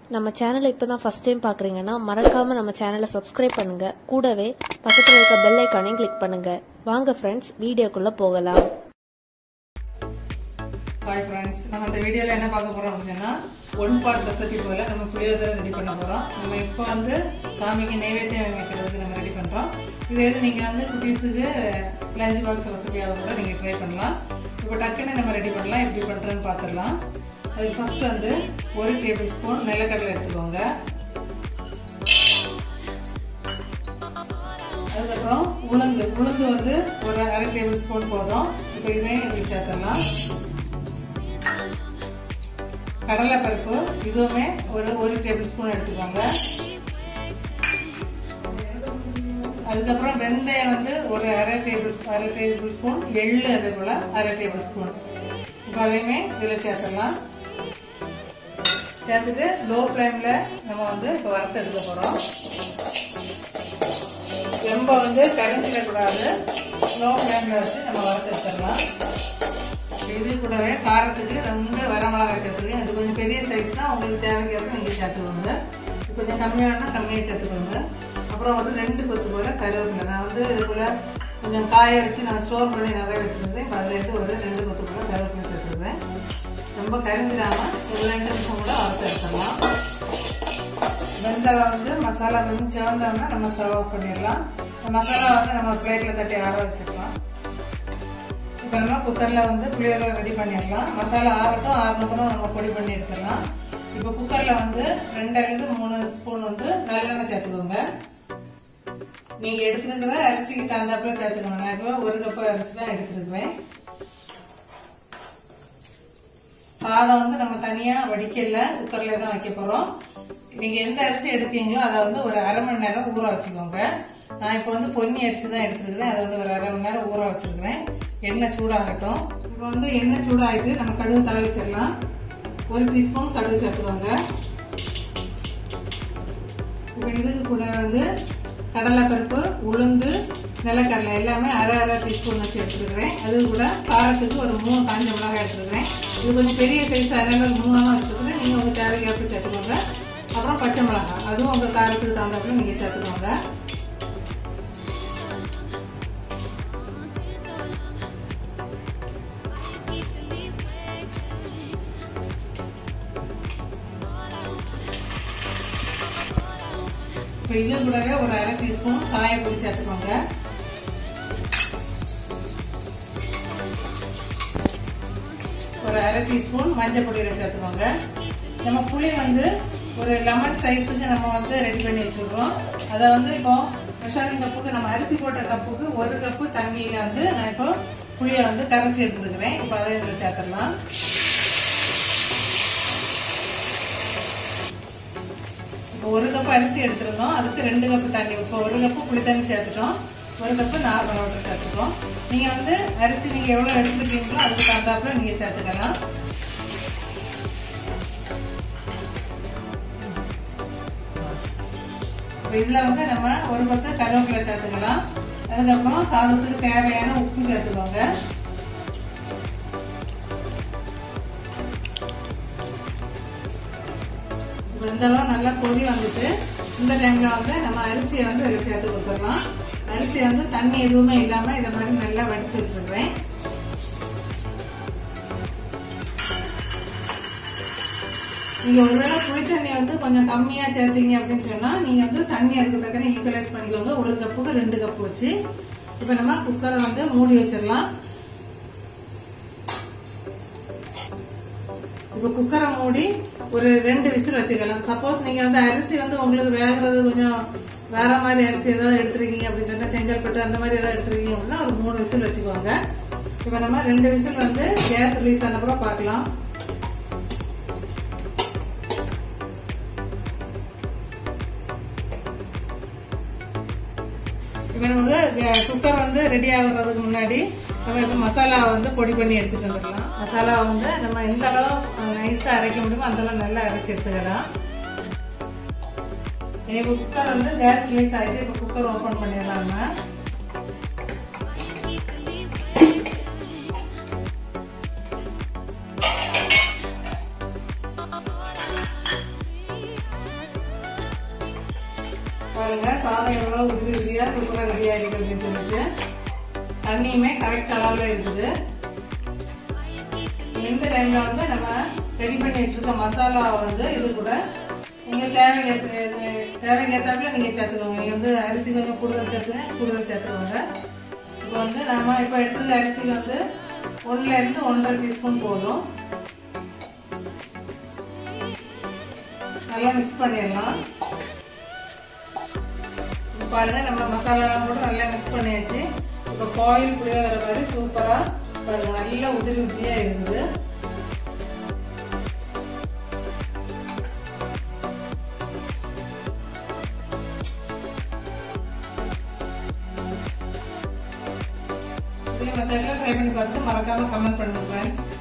நம்ம சேனலை இப்போ தான் ஃபஸ்ட் டைம் பார்க்குறீங்கன்னா மறக்காமல் நம்ம சேனலை சப்ஸ்கிரைப் பண்ணுங்கள் கூடவே பக்கத்தில் இருக்க பெல் ஐக்கானையும் கிளிக் பண்ணுங்கள் வாங்க ஃப்ரெண்ட்ஸ் வீடியோக்குள்ளே போகலாம் ஹாய் ஃப்ரெண்ட்ஸ் நம்ம இந்த வீடியோவில் என்ன பார்க்க போகிறோம் அப்படின்னா ஒன் பார்ட் ரெசிபி போல் நம்ம புளியோதரை ரெடி பண்ண போகிறோம் நம்ம இப்போ வந்து சாமிக்கு நைவேத்தியம் வைக்கிறதுக்கு நம்ம ரெடி பண்ணுறோம் இது எது நீங்கள் வந்து குட்டீஸுக்கு லஞ்ச் பாக்ஸ் ரெசிபியாக கூட நீங்கள் ட்ரை பண்ணலாம் இப்போ டக்குன்னு நம்ம ரெடி பண்ணலாம் எப்படி பண்ணுறதுன்னு பார்த்துடலாம் அதுக்கு ஃபர்ஸ்ட் வந்து ஒரு டேபிள் ஸ்பூன் நிலக்கடலை எடுத்துக்கோங்க அதுக்கப்புறம் உளுந்து உளுந்து வந்து ஒரு அரை டேபிள் ஸ்பூன் போதும் இப்போ இதையும் எங்களுக்கு சேர்த்துடலாம் கடலைப்பருப்பு இதுவுமே ஒரு ஒரு டேபிள் ஸ்பூன் எடுத்துக்கோங்க அதுக்கப்புறம் வெந்தயம் வந்து ஒரு அரை டேபிள் அரை டேபிள் ஸ்பூன் எள்ளு அதே போல் அரை டேபிள் ஸ்பூன் இப்போ அதையுமே இதில் சேர்த்துடலாம் சேர்த்துட்டு லோ ஃப்ளேமில் நம்ம வந்து இப்போ வறுத்து எடுக்க போகிறோம் ரொம்ப வந்து கரைஞ்சிடக்கூடாது லோ ஃப்ளேமில் வச்சு நம்ம வறுத்து எடுத்துடலாம் இது கூடவே காரத்துக்கு ரெண்டு வரமிளகாய் சேர்த்துக்கோங்க இது கொஞ்சம் பெரிய சைஸ் தான் உங்களுக்கு தேவைக்கிறப்ப நீங்கள் சேர்த்துக்கோங்க இது கொஞ்சம் கம்மியானா கம்மியாக சேர்த்துக்கோங்க அப்புறம் ஒரு ரெண்டு கொத்து போல் கருவேப்பிலை நான் வந்து இது போல் கொஞ்சம் காய வச்சு நான் ஸ்டோர் பண்ணி நிறைய வச்சுருந்தேன் இப்போ அதுலேருந்து ஒரு ரெண்டு கொத்து போல் கருவேப்பிலை சேர்த்துருவேன் ரொம்ப கரிஞ்சிடாமல் ஒரு ரெண்டு நிமிஷம் கூட வறுத்து எடுத்துடலாம் வெந்தயம் வந்து மசாலா கொஞ்சம் சிவந்தோம்னா நம்ம ஸ்டவ் ஆஃப் பண்ணிடலாம் மசாலா வந்து நம்ம பிளேட்டில் தட்டி ஆற வச்சுக்கலாம் இப்போ நம்ம குக்கரில் வந்து புளியோதரை ரெடி பண்ணிடலாம் மசாலா ஆறட்டும் ஆறுனப்புறம் நம்ம பொடி பண்ணி எடுத்துடலாம் இப்போ குக்கரில் வந்து ரெண்டுலேருந்து மூணு ஸ்பூன் வந்து நல்லெண்ணெய் சேர்த்துக்கோங்க நீங்கள் எடுத்துருக்கிற அரிசிக்கு தகுந்தாப்புல சேர்த்துக்கோங்க நான் இப்போ ஒரு கப்பு அரிசி தான் எடுத்துருக்குவேன் சாதம் வந்து நம்ம தனியாக வடிக்கல குக்கரில் தான் வைக்க போகிறோம் நீங்கள் எந்த அரிசி எடுத்தீங்களோ அதை வந்து ஒரு அரை மணி நேரம் ஊற வச்சுக்கோங்க நான் இப்போ வந்து பொன்னி அரிசி தான் எடுத்துருக்கிறேன் அதை வந்து ஒரு அரை மணி நேரம் ஊற வச்சிருக்கிறேன் எண்ணெய் சூடாகட்டும் இப்போ வந்து எண்ணெய் சூடாகிட்டு நம்ம கடுகு தடவிச்சிடலாம் ஒரு டீஸ்பூன் கடுகு சேர்த்துக்கோங்க இப்போ இதுக்கு கூட வந்து கடலைப்பருப்பு உளுந்து நிலக்கடலை எல்லாமே அரை அரை டீஸ்பூன் வச்சு எடுத்துருக்கிறேன் அது கூட காரத்துக்கு ஒரு மூணு காஞ்ச மிளகாய் எடுத்துருக்கிறேன் இது கொஞ்சம் பெரிய சைஸ் அதனால ஒரு மூணாக எடுத்துக்கிறேன் நீங்கள் உங்கள் தேவைக்கேற்ப சேர்த்துக்கோங்க அப்புறம் பச்சை மிளகாய் அதுவும் உங்கள் காரத்துக்கு தகுந்தாப்புல நீங்கள் சேர்த்துக்கோங்க இப்போ இது கூடவே ஒரு அரை டீஸ்பூன் காயப்பொடி சேர்த்துக்கோங்க ஒரு அரை டீஸ்பூன் மஞ்சள் பொடியில் சேர்த்துக்கோங்க நம்ம புளி வந்து ஒரு லெமன் சைஸுக்கு நம்ம வந்து ரெடி பண்ணி வச்சுருக்கோம் அதை வந்து இப்போ மெஷரிங் கப்புக்கு நம்ம அரிசி போட்ட கப்புக்கு ஒரு கப்பு தண்ணியில் வந்து நான் இப்போ புளியை வந்து கரைச்சி எடுத்துருக்கிறேன் இப்போ அதை இதில் சேர்த்துடலாம் இப்போ ஒரு கப் அரிசி எடுத்துருந்தோம் அதுக்கு ரெண்டு கப்பு தண்ணி இப்போ ஒரு கப்பு புளி தண்ணி சேர்த்துட்டோம் ஒரு கப்பு நார்மல் வாட்டர் சேர்த்துக்கோம் நீங்கள் வந்து அரிசி நீங்கள் எவ்வளோ எடுத்துருக்கீங்களோ அதுக்கு தகுந்தாப்புல நீங்கள் சேர்த்துக்கலாம் இப்போ இதில் வந்து நம்ம ஒரு பத்து கருவேப்பிலை சேர்த்துக்கலாம் அதுக்கப்புறம் சாதத்துக்கு தேவையான உப்பு சேர்த்துக்கோங்க வெந்தளவு நல்லா கொதி வந்துட்டு இந்த டைம்ல வந்து நம்ம அரிசியை வந்து அதில் சேர்த்து கொடுத்துடலாம் அரிசி வந்து தண்ணி எதுவுமே இல்லாம இதை மாதிரி நல்லா வடிச்சு வச்சிருக்கிறேன் நீங்க ஒருவேளை புளி தண்ணி வந்து கொஞ்சம் கம்மியா சேர்த்தீங்க அப்படின்னு சொன்னா நீங்க வந்து தண்ணி அதுக்கு தக்கன ஈக்குவலைஸ் பண்ணிக்கோங்க ஒரு கப்புக்கு ரெண்டு கப் வச்சு இப்ப நம்ம குக்கரை வந்து மூடி வச்சிடலாம் இப்போ குக்கரை மூடி ஒரு ரெண்டு விசில் வச்சுக்கலாம் சப்போஸ் நீங்க வந்து அரிசி வந்து உங்களுக்கு வேகிறது கொஞ்சம் வேற மாதிரி அரிசி ஏதாவது எடுத்துருக்கீங்க அப்படின்னு சொன்னா செங்கல்பட்டு அந்த மாதிரி ஏதாவது எடுத்துருக்கீங்க அப்படின்னா ஒரு மூணு விசில் வச்சுக்கோங்க இப்போ நம்ம ரெண்டு விசில் வந்து கேஸ் ரிலீஸ் ஆனப்புறம் பார்க்கலாம் இப்போ நமக்கு குக்கர் வந்து ரெடி ஆகுறதுக்கு முன்னாடி நம்ம இப்போ மசாலா வந்து பொடி பண்ணி எடுத்துட்டு வந்துடலாம் மசாலா வந்து நம்ம எந்த அளவு நைஸாக அரைக்க முடியுமோ அந்த அளவு நல்லா அரைச்சி எடுத்துக்கலாம் இப்போ குக்கர் வந்து கேஸ் ரிலீஸ் ஆகிட்டு இப்போ குக்கர் ஓப்பன் பண்ணிடலாம் நம்ம பாருங்க சாதம் எவ்வளோ உதிரி உதிரியா சூப்பராக ரெடி ஆகிருக்கு அப்படின்னு சொல்லிட்டு தண்ணியுமே கரெக்ட் அளவில் இருக்குது இந்த டைம்ல வந்து நம்ம ரெடி பண்ணி வச்சிருக்க மசாலா வந்து இது கூட உங்களுக்கு தேவைங்க தேவைங்க ஏற்றாப்புல நீங்கள் சேர்த்துக்கோங்க நீங்கள் வந்து அரிசி கொஞ்சம் கூடுதல் சேர்த்துங்க கூடுதல் சேர்த்துக்கோங்க இப்போ வந்து நம்ம இப்போ எடுத்துருக்க அரிசி வந்து ஒன்றுல இருந்து ஒன்றரை டீஸ்பூன் போதும் நல்லா மிக்ஸ் பண்ணிடலாம் இப்போ பாருங்க நம்ம மசாலாலாம் போட்டு நல்லா மிக்ஸ் பண்ணியாச்சு இப்போ கோயில் புளியோதரை மாதிரி சூப்பராக பாருங்க நல்லா உதிரி உதிரியாக இருக்குது இதே மெத்தடில் ட்ரை பண்ணி பார்த்துட்டு மறக்காம கமெண்ட் பண்ணுங்க ஃப்ரெண்ட்ஸ்